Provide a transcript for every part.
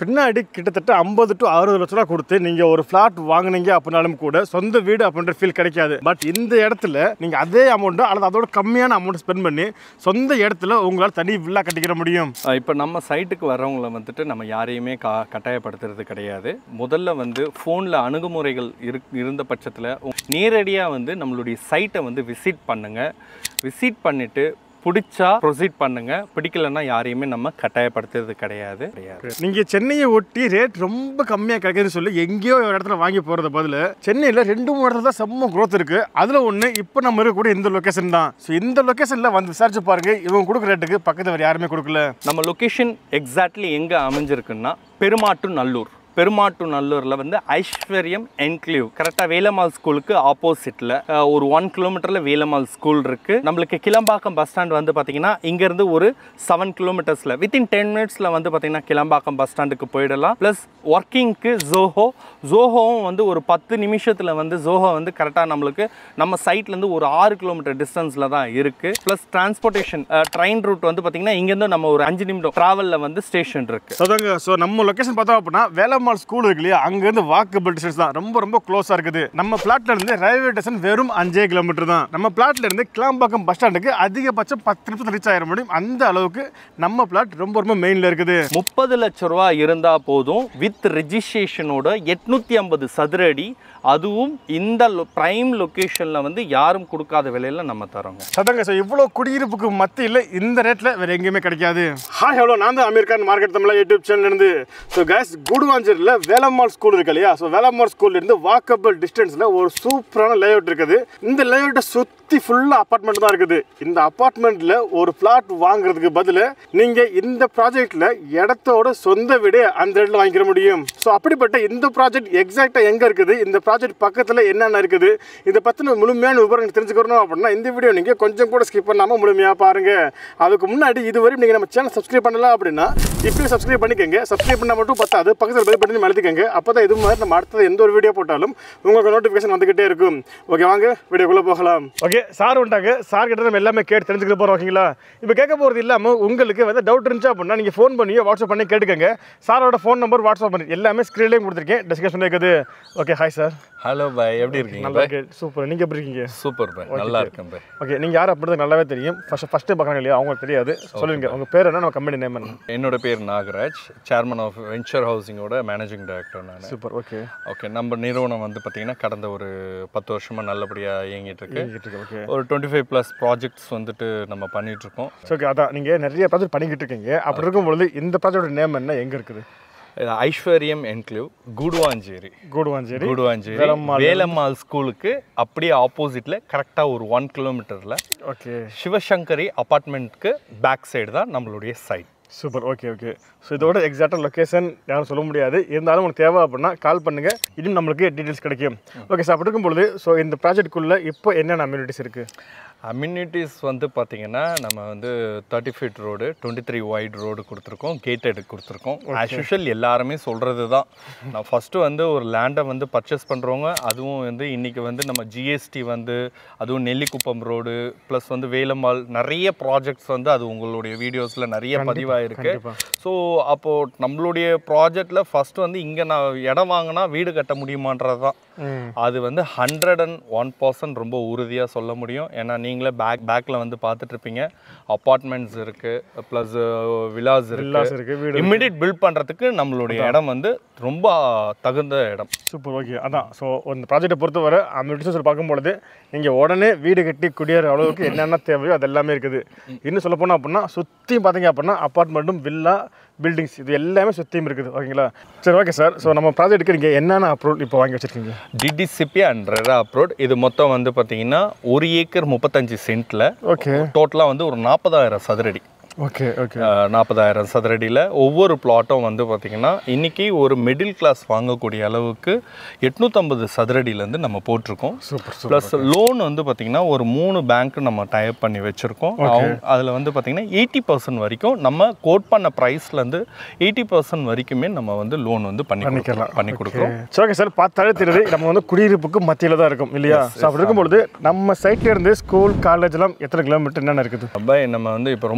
பின்னாடி கிட்டத்தட்ட ஐம்பது டு அறுபது லட்ச ரூபா கொடுத்து நீங்கள் ஒரு ஃப்ளாட் வாங்குனீங்க அப்படின்னாலும் கூட சொந்த வீடு அப்படின்ற ஃபீல் கிடைக்காது பட் இந்த இடத்துல நீங்கள் அதே அமௌண்ட்டு அல்லது அதோட கம்மியான அமௌண்ட் ஸ்பெண்ட் பண்ணி சொந்த இடத்துல உங்களால் தனி வில்லா கட்டிக்கிற முடியும் இப்போ நம்ம சைட்டுக்கு வர்றவங்கள வந்துட்டு நம்ம யாரையுமே கா கட்டாயப்படுத்துறது கிடையாது முதல்ல வந்து ஃபோனில் அணுகுமுறைகள் இரு இருந்த பட்சத்தில் நேரடியாக வந்து நம்மளுடைய சைட்டை வந்து விசிட் பண்ணுங்கள் விசிட் பண்ணிவிட்டு பிடிச்சா ப்ரொசீட் பண்ணுங்க பிடிக்கலன்னா யாரையுமே நம்ம கட்டாயப்படுத்துறது கிடையாது கிடையாது நீங்கள் சென்னையை ஒட்டி ரேட் ரொம்ப கம்மியாக கிடைக்குதுன்னு சொல்லி எங்கேயோ ஒரு இடத்துல வாங்கி போகிறத பதில் சென்னையில் ரெண்டு மூணு இடத்துல தான் செம்ம growth இருக்குது அதில் ஒன்று இப்போ நம்ம இருக்கக்கூடிய இந்த லொக்கேஷன் தான் ஸோ இந்த லொக்கேஷனில் வந்து விசாரிச்சு பாருங்க இவங்க கொடுக்குற ரேட்டுக்கு பக்கத்தில் வேறு யாருமே கொடுக்கல நம்ம லொக்கேஷன் எக்ஸாக்ட்லி எங்கே அமைஞ்சிருக்குன்னா பெருமாட்டு நல்லூர் பெருமாட்டு நல்லூரில் வந்து ஐஸ்வர்யம் என்க்ளீவ் கரெக்டாக வேலம்மாள் ஸ்கூலுக்கு ஆப்போசிட்டில் ஒரு ஒன் கிலோமீட்டரில் வேலம்மாள் ஸ்கூல் இருக்குது நம்மளுக்கு கிளம்பாக்கம் பஸ் ஸ்டாண்ட் வந்து பார்த்திங்கன்னா இங்கேருந்து ஒரு செவன் கிலோமீட்டர்ஸில் வித்தின் டென் மினிட்ஸில் வந்து பார்த்திங்கன்னா கிளம்பாக்கம் பஸ் ஸ்டாண்டுக்கு போயிடலாம் ப்ளஸ் ஒர்க்கிங்க்கு ஜோஹோ ஜோஹோவும் வந்து ஒரு பத்து நிமிஷத்தில் வந்து ஜோஹோ வந்து கரெக்டாக நம்மளுக்கு நம்ம சைட்லேருந்து ஒரு ஆறு கிலோமீட்டர் டிஸ்டன்ஸில் தான் இருக்குது ப்ளஸ் டிரான்ஸ்போர்ட்டேஷன் ட்ரெயின் ரூட் வந்து பார்த்திங்கன்னா இங்கேருந்து நம்ம ஒரு அஞ்சு நிமிடம் ட்ராவலில் வந்து ஸ்டேஷன் இருக்குது அதாங்க ஸோ நம்ம லொக்கேஷன் பார்த்தோம் அப்படின்னா வேலம்மாள் ஸ்கூல் இருக்கு இல்லையா அங்கேருந்து வாக்கபிள் டிஸ்டன்ஸ் தான் ரொம்ப ரொம்ப க்ளோஸாக இருக்குது நம்ம பிளாட்ல இருந்து ரயில்வே ஸ்டேஷன் வெறும் அஞ்சே கிலோமீட்டர் தான் நம்ம பிளாட்ல இருந்து கிளாம்பாக்கம் பஸ் ஸ்டாண்டுக்கு அதிகபட்சம் பத்து நிமிஷம் ரீச் ஆயிட முடியும் அந்த அளவுக்கு நம்ம பிளாட் ரொம்ப ரொம்ப மெயினில் இருக்குது முப்பது லட்ச ரூபா இருந்தால் போதும் வித் ரெஜிஸ்ட்ரேஷனோட எட்நூற்றி ஐம்பது சதுர அடி அதுவும் இந்த ப்ரைம் லொக்கேஷனில் வந்து யாரும் கொடுக்காத விலையில் நம்ம தரோங்க சதங்க ஸோ இவ்வளோ குடியிருப்புக்கு மத்தியில் இந்த ரேட்டில் வேறு எங்கேயுமே கிடைக்காது ஹாய் ஹலோ நான் தான் Aamir Khan market Tamizha YouTube channel இருந்து ஸோ கேஸ் குடுவாஞ்சேரியில் வேலம்மாள் ஸ்கூல் இருக்கு இல்லையா ஸோ வேலம்மாள் ஸ்கூல்ல இருந்து வாக்கபிள் டிஸ்டன்ஸில் ஒரு சூப்பரான லேஅவுட் இருக்குது இந்த லேஅவுட்டை சுற்றி ஃபுல்லாக அப்பார்ட்மெண்ட் தான் இருக்குது இந்த அப்பார்ட்மெண்ட்டில் ஒரு பிளாட் வாங்குறதுக்கு பதில் நீங்கள் இந்த ப்ராஜெக்டில் இடத்தோட சொந்த வீடு அந்த இடத்துல வாங்கிக்கிற முடியும் ஸோ அப்படிப்பட்ட இந்த ப்ராஜெக்ட் எக்ஸாக்டாக எங்கே இருக்குது இந்த ப்ராஜெக்ட் பக்கத்தில் என்னென்ன இருக்குது இதை பற்றின முழுமையான விவரம் தெரிஞ்சுக்கணும் அப்படின்னா இந்த வீடியோ நீங்கள் கொஞ்சம் கூட ஸ்கிப் பண்ணாமல் முழுமையாக பாருங்கள் அதுக்கு முன்னாடி இதுவரை நீங்கள் நம்ம சேனல் சப்ஸ்கிரைப் பண்ணலாம் அப்படின்னா இப்பயே சப்ஸ்கிரைப் பண்ணிக்கோங்க சப்ஸ்கிரைப் பண்ணால் மட்டும் பத்தாது பக்கத்தில் பெல் பட்டன் அழுத்திக்கங்க அப்போ தான் இது மாதிரி நம்ம அடுத்தது எந்த ஒரு வீடியோ போட்டாலும் உங்களுக்கு நோட்டிஃபிகேஷன் வந்துகிட்டே இருக்கும் ஓகே வாங்க வீடியோக்குள்ளே போகலாம் ஓகே சார் வந்துட்டாங்க சார் கிட்ட நம்ம எல்லாமே கேட்டு தெரிஞ்சுக்க போகிறோம் ஓகேங்களா இப்போ கேட்க போகிறது இல்லாமல் உங்களுக்கு வந்து டவுட் இருந்துச்சு அப்படின்னா நீங்கள் ஃபோன் பண்ணியோ வாட்ஸ்அப் பண்ணி கேட்டுக்கங்க சாரோட ஃபோன் நம்பர் வாட்ஸ்அப் பண்ணி எல்லாமே ஸ்க்ரீன்லேயும் கொடுத்துருக்கேன் டிஸ்கஷன் இருக்குது ஓகே ஹாய் சார் ஹலோ பாய் எப்படி இருக்கீங்க நல்லா இருக்கு சூப்பர் நீங்கள் எப்படி இருக்கீங்க சூப்பர் பாய் நல்லா இருக்கேன் பாய் ஓகே நீங்கள் யார் அப்படின்றது நல்லாவே தெரியும் ஃபஸ்ட்டு ஃபஸ்ட்டு பார்க்குறாங்க இல்லையா அவங்களுக்கு தெரியாது சொல்லுங்க உங்கள் பேர் என்ன நம்ம கம்பெனி நேம் என்ன என்னோட பேர் நாகராஜ் சேர்மன் ஆஃப் வெஞ்சர் ஹவுசிங்கோட மேனேஜிங் டைரக்டர் நான் சூப்பர் ஓகே ஓகே நம்ம நிறுவனம் வந்து பார்த்தீங்கன்னா கடந்த ஒரு பத்து வருஷமாக நல்லபடியாக இயங்கிட்டு இருக்கு ஓகே ஒரு டுவெண்ட்டி ஃபைவ் ப்ளஸ் ப்ராஜெக்ட்ஸ் வந்துட்டு நம்ம பண்ணிட்டு இருக்கோம் ஓகே அதான் நீங்கள் நிறைய ப்ராஜெக்ட் பண்ணிக்கிட்டு இருக்கீங்க அப்படி இருக்கும்பொழுது இந்த ப்ராஜெக்டோட நேம் என்ன எங்கே இருக்குது இது ஐஸ்வர்யம் என்க்ளேவ் கூடுவாஞ்சேரி கூடுவாஞ்சேரி கூடுவாஞ்சேரி வேலம்மாள். வேலம்மாள் ஸ்கூலுக்கு அப்படியே ஆப்போசிட்ல கரெக்டாக ஒரு ஒன் கிலோமீட்டரில் ஓகே சிவசங்கரி அப்பார்ட்மெண்ட்க்கு பேக் சைடு தான் நம்மளுடைய site super okay okay so இதோட எக்ஸாக்டாக லொக்கேஷன் யாரும் சொல்ல முடியாது இருந்தாலும் உங்களுக்கு தேவை அப்படின்னா கால் பண்ணுங்கள் இன்னும் நம்மளுக்கு டீட்டெயில்ஸ் கிடைக்கும் ஓகே சார் அப்படி இருக்கும்பொழுது ஸோ இந்த ப்ராஜெக்ட்டுக்குள்ளே இப்போ என்னென்ன அம்யூனிட்டிஸ் இருக்குது அம்யூனிட்டிஸ் வந்து பார்த்தீங்கன்னா நம்ம வந்து thirty feet road twenty three wide road கொடுத்துருக்கோம் கேட்டட் கொடுத்துருக்கோம் ஆஸ் யூஷுவல் எல்லாருமே சொல்கிறது தான் நான் ஃபஸ்ட்டு வந்து ஒரு லேண்டை வந்து பர்ச்சேஸ் பண்ணுறவங்க அதுவும் வந்து இன்றைக்கி வந்து நம்ம ஜிஎஸ்டி வந்து அதுவும் நெல்லிக்குப்பம் ரோடு ப்ளஸ் வந்து வேலம்மாள் நிறைய ப்ராஜெக்ட்ஸ் வந்து அது உங்களுடைய வீடியோஸில் நிறைய பதிவாயிருக்கு கண்டிப்பா. ஸோ அப்போது நம்மளுடைய ப்ராஜெக்டில் ஃபஸ்ட்டு வந்து இங்கே நான் இடம் வாங்கினா வீடு கட்ட முடியுமான்றது தான் ம் அது வந்து ஹண்ட்ரட் அண்ட் ஒன் பர்சன்ட் ரொம்ப உறுதியாக சொல்ல முடியும் ஏன்னா நீங்களே பேக் பேக்கில் வந்து பார்த்துட்டு இருப்பீங்க அப்பார்ட்மெண்ட்ஸ் இருக்குது ப்ளஸ் விலாஸ் வில்லாஸ் இருக்குது இருக்குது வீடு இம்மிடியட் பில்ட் பண்ணுறதுக்கு நம்மளுடைய இடம் வந்து ரொம்ப தகுந்த இடம் சூப்பர் ஓகே அதான் ஸோ இந்த ப்ராஜெக்ட்டை பொறுத்தவரை அம்யூனிட்டிஸ் சொல்லி பார்க்கும்பொழுது நீங்கள் உடனே வீடு கட்டி குடியேற அளவுக்கு என்னென்ன தேவையோ அது எல்லாமே இருக்குது இன்னும் சொல்ல போனால் அப்படின்னா சுற்றியும் பார்த்தீங்க அப்படின்னா அப்பார்ட்மெண்ட்டும் வில்லா பில்டிங்ஸ் இது எல்லாமே சுற்றியும் இருக்குது ஓகேங்களா சரி ஓகே சார் ஸோ நம்ம ப்ராஜெக்ட்டுக்கு நீங்கள் என்னென்ன அப்ரூவல் இப்போ வாங்கி வச்சுருக்கீங்க டிடிசிபி அண்ட் ரெரா அப்ரோட் இது மொத்தம் வந்து பார்த்தீங்கன்னா ஒரு ஏக்கர் முப்பத்தஞ்சு சென்ட்டில் ஓகே டோட்டலாக வந்து ஒரு நாற்பதாயிரம் சதுரடி ஓகே ஓகே நாற்பதாயிரம் சதுரடியில் ஒவ்வொரு பிளாட்டும் வந்து பார்த்திங்கன்னா இன்றைக்கி ஒரு மிடில் கிளாஸ் வாங்கக்கூடிய அளவுக்கு எட்நூற்றம்பது சதுரடியிலேருந்து நம்ம போட்டிருக்கோம் சூப்பர் சூப்பர் ப்ளஸ் லோன் வந்து பார்த்திங்கன்னா ஒரு மூணு பேங்க் நம்ம டைப் பண்ணி வச்சுருக்கோம் அவங்க அதில் வந்து பார்த்திங்கன்னா எயிட்டி பர்சன்ட் வரைக்கும் நம்ம கோட் பண்ண ப்ரைஸ்லேருந்து எயிட்டி பர்சன்ட் வரைக்குமே நம்ம வந்து லோன் வந்து பண்ணி கொடுக்கலாம் பண்ணி கொடுக்குறோம் சரி ஓகே சார் பார்த்தாலே தெரியுது நம்ம வந்து குடியிருப்புக்கு மத்தியில் தான் இருக்கும் இல்லையா ஸோ அப்படி இருக்கும்பொழுது நம்ம சைட்ல இருந்து ஸ்கூல் காலேஜ்லாம் எத்தனை கிலோமீட்டர் என்னென்ன இருக்குது அப்போ நம்ம வந்து இப்போ ரொம்ப very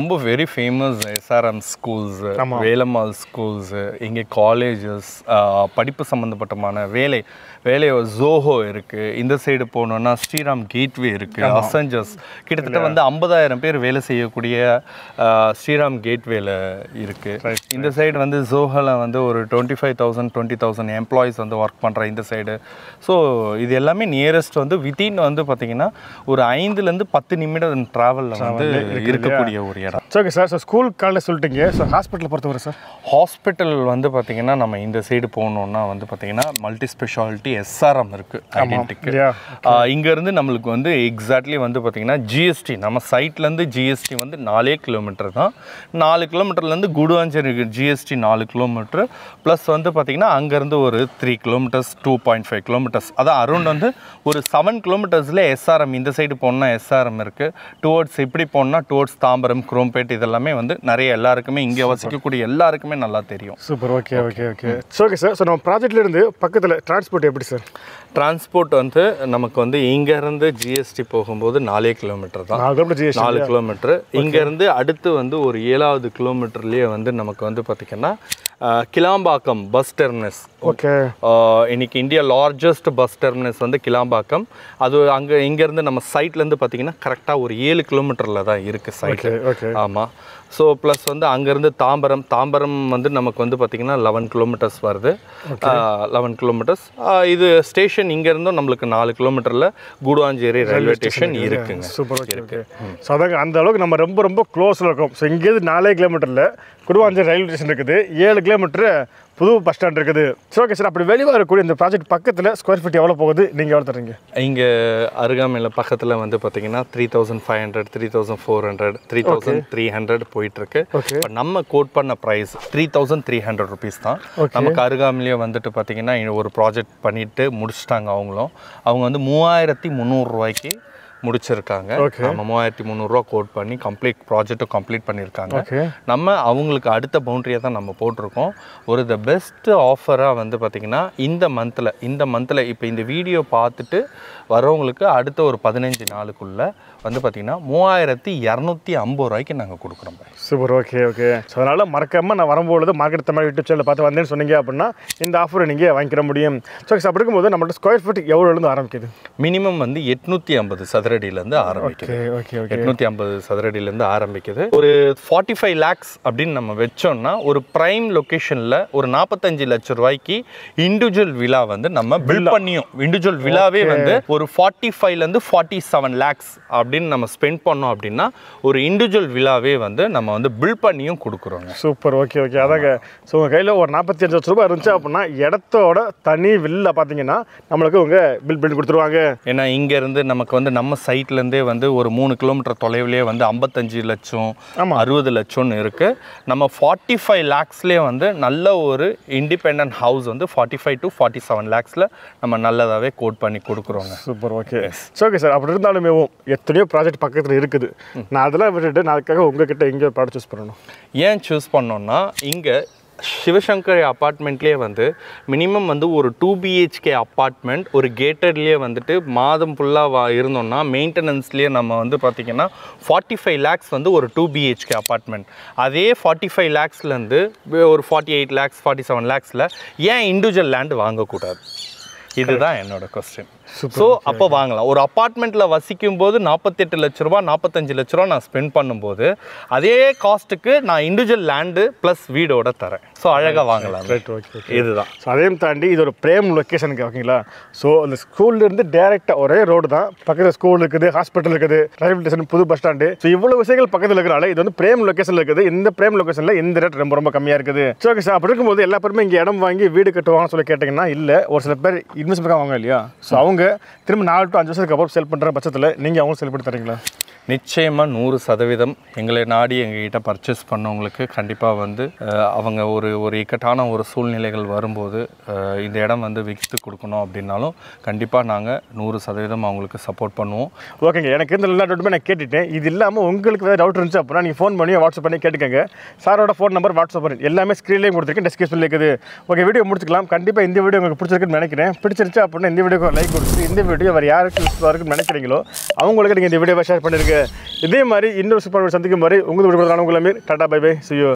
very famous SRM schools Velammal schools இங்கே காலேஜஸ் படிப்பு சம்மந்தப்பட்டமான வேலை வேலை ஜோஹோ இருக்குது இந்த சைடு போனோம்னா ஸ்ரீராம் கேட்வே இருக்குது அசஞ்சஸ் கிட்டத்தட்ட வந்து ஐம்பதாயிரம் பேர் வேலை செய்யக்கூடிய ஆஹ், ஸ்ரீராம் கேட்வேல இருக்குது இந்த சைடு வந்து ஜோஹோவில் வந்து ஒரு twenty five thousand twenty thousand employees வந்து ஒர்க் பண்ணுற இந்த சைடு ஸோ இது எல்லாமே நியரஸ்ட் வந்து வித்தின் வந்து பார்த்தீங்கன்னா ஒரு ஐந்துலேருந்து பத்து நிமிடம் ட்ராவலில் வந்து இருக்கக்கூடிய ஒரு இடம் ஓகே சார் ஸோ ஸ்கூல் காலையில் சொல்லிட்டீங்க ஸோ ஹாஸ்பிட்டலை பொறுத்தவரை சார் ஹாஸ்பிட்டல் வந்து பார்த்தீங்கன்னா நம்ம இந்த சைடு போகணுன்னா வந்து பார்த்தீங்கன்னா மல்டி ஸ்பெஷாலிட்டி எஸ்ஆர்எம் இருக்குது ஐடென்டிக்கு Yeah. இங்கேருந்து நம்மளுக்கு வந்து எக்ஸாக்ட்லி வந்து பார்த்தீங்கன்னா ஜிஎஸ்டி நம்ம சைட்லேருந்து ஜிஎஸ்டி வந்து நாலே கிலோமீட்டர் தான் நாலு கிலோமீட்டர்லேருந்து குடுவாஞ்சேரி ஜிஎஸ்டி நாலு கிலோமீட்டர் ப்ளஸ் வந்து பார்த்தீங்கன்னா அங்கேருந்து ஒரு three kilometres two point five kilometres அதான் அரௌண்ட் வந்து ஒரு செவன் கிலோமீட்டர்ஸில் எஸ்ஆர்எம் இந்த சைடு போனால் எஸ்ஆர்எம் இருக்குது டுவோர்ட்ஸ் இப்படி போனால் டுவோர்ட்ஸ் தாம்பரம் குரோம்பேட் இதெல்லாமே வந்து நிறைய எல்லாருக்குமே இங்கே வசிக்கக்கூடிய எல்லாருக்குமே நல்லா தெரியும் super okay okay okay okay sir so நம்ம ப்ராஜெக்ட்ல இருந்து பக்கத்தில் டிரான்ஸ்போர்ட் எப்படி சார் டிரான்ஸ்போர்ட் வந்து நமக்கு வந்து இங்கேருந்து ஜிஎஸ்டி போகும்போது நாலே கிலோமீட்டர் தான் நாலு கிலோமீட்டர் ஜிஎஸ்டி நாலு கிலோமீட்டர் இங்கேருந்து அடுத்து வந்து ஒரு ஏழாவது கிலோமீட்டர்லேயே வந்து நமக்கு வந்து பார்த்திங்கன்னா அஹ், கிளாம்பாக்கம் பஸ் டெர்மினஸ் ஓகே இன்னைக்கு இந்தியா லார்ஜஸ்ட் பஸ் டெர்மினஸ் வந்து கிளாம்பாக்கம் அது அங்கே இங்கேருந்து நம்ம சைட்லேருந்து பார்த்தீங்கன்னா கரெக்டாக ஒரு ஏழு கிலோமீட்டரில் தான் இருக்குது சைட்டு ஓகே ஆமாம் ஸோ ப்ளஸ் வந்து அங்கேருந்து தாம்பரம் தாம்பரம் வந்து நமக்கு வந்து பார்த்திங்கன்னா லெவன் கிலோமீட்டர்ஸ் வருது லெவன் கிலோமீட்டர்ஸ் இது ஸ்டேஷன் இங்கேருந்தும் நம்மளுக்கு நாலு கிலோமீட்டரில் கூடுவாஞ்சேரி ரயில்வே ஸ்டேஷன் இருக்குங்க சூப்பர் ஓகே ஓகே ஸோ அதாங்க அந்த அளவுக்கு நம்ம ரொம்ப ரொம்ப க்ளோஸில் இருக்கோம் ஸோ இங்கேருந்து நாலே கிலோமீட்டரில் குடுவாஞ்சேரி ரயில்வே ஸ்டேஷன் இருக்குது ஏழு கிலோமீட்டர் புது பஸ் ஸ்டாண்ட் இருக்குது ஸோ ஓகே சார் அப்படி வெளியே வரக்கூடிய இந்த ப்ராஜெக்ட் பக்கத்தில் ஸ்கொயர் ஃபீட் எவ்வளோ போகுது நீங்கள் எவ்வளோ தரீங்க இங்கே அருகாமையில் பக்கத்தில் வந்து பார்த்தீங்கன்னா three thousand five hundred three thousand four hundred three thousand three hundred போயிட்டுருக்கு Okay. இப்போ நம்ம கோட் பண்ண price three thousand three hundred rupees தான் நமக்கு அருகாமையிலேயே வந்துட்டு பார்த்தீங்கன்னா இங்க ஒரு ப்ராஜெக்ட் பண்ணிட்டு முடிச்சிட்டாங்க அவங்களும் அவங்க வந்து மூவாயிரத்தி முந்நூறுரூவாய்க்கு முடிச்சிருக்காங்க Okay. நம்ம மூவாயிரத்தி முந்நூறுரூவா கோட் பண்ணி கம்ப்ளீட் ப்ராஜெக்ட்டும் கம்ப்ளீட் பண்ணியிருக்காங்க ஓகே நம்ம அவங்களுக்கு அடுத்த பவுண்டரியை தான் நம்ம போட்டிருக்கோம் ஒரு த பெஸ்ட் ஆஃபராக வந்து பார்த்திங்கன்னா இந்த மந்தில் இந்த மந்தில் இப்போ இந்த வீடியோ பார்த்துட்டு வரவங்களுக்கு அடுத்த ஒரு பதினஞ்சு நாளுக்குள்ளே வந்து பார்த்திங்கன்னா மூவாயிரத்தி இரநூத்தி ஐம்பது ரூபாய்க்கு நாங்கள் கொடுக்குறோம் பாய் சூப்பர் ஓகே ஓகே ஸோ அதனால் மறக்காமல் நான் வரும்பொழுது மார்க்கெட் தமிழ் யூடியூப் சேனல் பார்த்து வந்தேன்னு சொன்னீங்க அப்படின்னா இந்த ஆஃபரை நீங்கள் வாங்கிக்கிற முடியும் ஸோ அப்படி இருக்கும்போது நம்மள்ட்ட ஸ்கொயர் ஃபீட் எவ்வளோலேருந்து ஆரம்பிக்குது மினிமம் வந்து எட்நூற்றி ஐம்பது சதுரடியிலேருந்து ஆரம்பிக்குது ஓகே ஓகே ஓகே எட்நூற்றி ஐம்பது சதுரடியிலேருந்து ஆரம்பிக்குது ஒரு ஃபார்ட்டி ஃபைவ் லேக்ஸ் அப்படின்னு நம்ம வச்சோம்னா ஒரு ப்ரைம் லொக்கேஷனில் ஒரு நாற்பத்தஞ்சு லட்சம் ரூபாய்க்கு இண்டிவிஜுவல் விழா வந்து நம்ம பில் பண்ணியும் இண்டிவிஜுவல் விழாவே வந்து ஒரு ஃபார்ட்டி ஃபைவ்லேருந்து ஃபார்ட்டி செவன் லேக்ஸ் அப்படின்னு நம்ம ஸ்பெண்ட் பண்ணோம் அப்படின்னா ஒரு இண்டிவிஜுவல் விழாவே வந்து நம்ம வந்து பில் பண்ணியும் கொடுக்குறோங்க சூப்பர் ஓகே ஓகே அதாங்க ஸோ உங்கள் கையில் ஒரு நாற்பத்தி அஞ்சு லட்ச ரூபாய் இருந்துச்சு அப்படின்னா இடத்தோட தனி வில்ல பார்த்தீங்கன்னா நம்மளுக்கு உங்கள் பில் பில் கொடுத்துருவாங்க ஏன்னா இங்கேருந்து நமக்கு வந்து நம்ம சைட்லேருந்தே வந்து ஒரு மூணு கிலோமீட்டர் தொலைவிலே வந்து ஐம்பத்தஞ்சு லட்சம் ஆமா. அறுபது லட்சம்னு இருக்குது நம்ம ஃபார்ட்டி ஃபைவ் லேக்ஸ்லேயே வந்து நல்ல ஒரு இண்டிபெண்ட் ஹவுஸ் வந்து forty five to forty seven லேக்ஸில் நம்ம நல்லதாகவே கோட் பண்ணி கொடுக்குறோங்க super okay so okay sir அப்படி இருந்தாலுமே எத்தனையோ ப்ராஜெக்ட் பக்கத்தில் இருக்குது நான் அதெல்லாம் விட்டுட்டு நான் அதுக்காக உங்ககிட்ட எங்கே ப்ராடக்ட் சூஸ் பண்ணணும் ஏன் சூஸ் பண்ணோம்னா இங்கே சிவசங்கர் அப்பார்ட்மெண்ட்லேயே வந்து மினிமம் வந்து ஒரு டூ பிஹெச்கே அப்பார்ட்மெண்ட் ஒரு கேட்டட்லேயே வந்துட்டு மாதம் ஃபுல்லாக வா இருந்தோம்னா மெயின்டெனன்ஸ்லேயே நம்ம வந்து பார்த்திங்கன்னா ஃபார்ட்டி ஃபைவ் லேக்ஸ் வந்து ஒரு டூ பிஹெச்கே அப்பார்ட்மெண்ட் அதே ஃபார்ட்டி ஃபைவ் லேக்ஸ்லேருந்து ஒரு forty eight lakhs forty seven லேக்ஸில் ஏன் இண்டிவிஜுவல் லேண்ட் வாங்கக்கூடாது இதுதான் என்னோட கொஸ்டின் ஸோ அப்போ வாங்கலாம் ஒரு அப்பார்ட்மெண்ட்டில் வசிக்கும் போது நாற்பத்தெட்டு லட்ச ரூபா நாற்பத்தஞ்சு லட்ச ரூபா நான் ஸ்பெண்ட் பண்ணும்போது அதே காஸ்ட்டுக்கு நான் இண்டிவிஜுவல் லேண்டு ப்ளஸ் வீடோட தரேன் ஸோ அழகாக வாங்கலாம் ரைட் ஓகே ஓகே இதுதான் ஸோ அதையும் தாண்டி இது ஒரு பிரேம் லொக்கேஷனுக்கு ஓகேங்களா ஸோ அந்த ஸ்கூல்லேருந்து டேரெக்டாக ஒரே ரோடு தான் பக்கத்தில் ஸ்கூல் இருக்குது ஹாஸ்பிட்டல் இருக்குது ரயில்வே ஸ்டேஷன் புது பஸ் ஸ்டாண்டு ஸோ இவ்வளோ விஷயங்கள் பக்கத்தில் இருக்கிறனால இது வந்து பிரேம் லொக்கேஷனில் இருக்குது இந்த பிரேம் லொக்கேஷனில் இந்த ரேட் ரொம்ப ரொம்ப கம்மியாக இருக்குது ஸோ ஓகே சார் அப்படி இருக்கும்போது எல்லா பேருமே இங்கே இடம் வாங்கி வீடு கட்டுவாங்கன்னு சொல்லி கேட்டிங்கன்னா இல்லை ஒரு சில பேர் இன்வெஸ்ட்மெண்ட் வாங்க இல்லையா ஸோ அவங்க திரும்ப நாலு டு அஞ்சு வருஷத்துக்கு அப்புறம் செல் பண்ணுற பட்சத்தில் நீங்கள் அவங்க செல் பண்ணி தரீங்களா நிச்சயமாக நூறு சதவீதம் எங்களை நாடி எங்ககிட்ட பர்ச்சேஸ் பண்ணவங்களுக்கு கண்டிப்பாக வந்து அஹ், அவங்க ஒரு ஒரு இக்கட்டான ஒரு சூழ்நிலைகள் வரும்போது அஹ், இந்த இடம் வந்து விற்று கொடுக்கணும் அப்படின்னாலும் கண்டிப்பாக நாங்கள் நூறு சதவீதம் அவங்களுக்கு சப்போர்ட் பண்ணுவோம் ஓகேங்க எனக்கு இருந்த எல்லா டவுட்டுமே நான் கேட்டுட்டேன் இது இல்லாமல் உங்களுக்கு வேறு டவுட் இருந்துச்சு அப்படின்னா நீங்கள் ஃபோன் பண்ணி வாட்ஸ்அப் பண்ணி கேட்டுக்கங்க சாரோட ஃபோன் நம்பர் வாட்ஸ்அப் பண்ணி எல்லாமே ஸ்க்ரீன்லேயும் கொடுத்துருக்கேன் டிஸ்கிரிப்ஷனில் இருக்குது ஓகே வீடியோ முடிச்சுக்கலாம் கண்டிப்பாக இந்த வீடியோ உங்களுக்கு பிடிச்சிருக்குன்னு நினைக்கிறேன் பிடிச்சிருச்சு அப்படின்னா இந்த வீடியோக்கு லைக் கொடுத்து இந்த வீடியோ வேறு யாருக்கு யூஸ்ஃபுல்லாக இருக்குன்னு நினைக்கிறீங்களோ அவங்களுக்கு நீங்கள் இந்த வீடியோவை ஷேர் பண்ணிருங்க பண்ணுங்கள் இதே மாதிரி இன்னொரு சூப்பர் சந்திக்கும் வரை உங்கள் விடுபடுறான உங்களை tata bye bye see you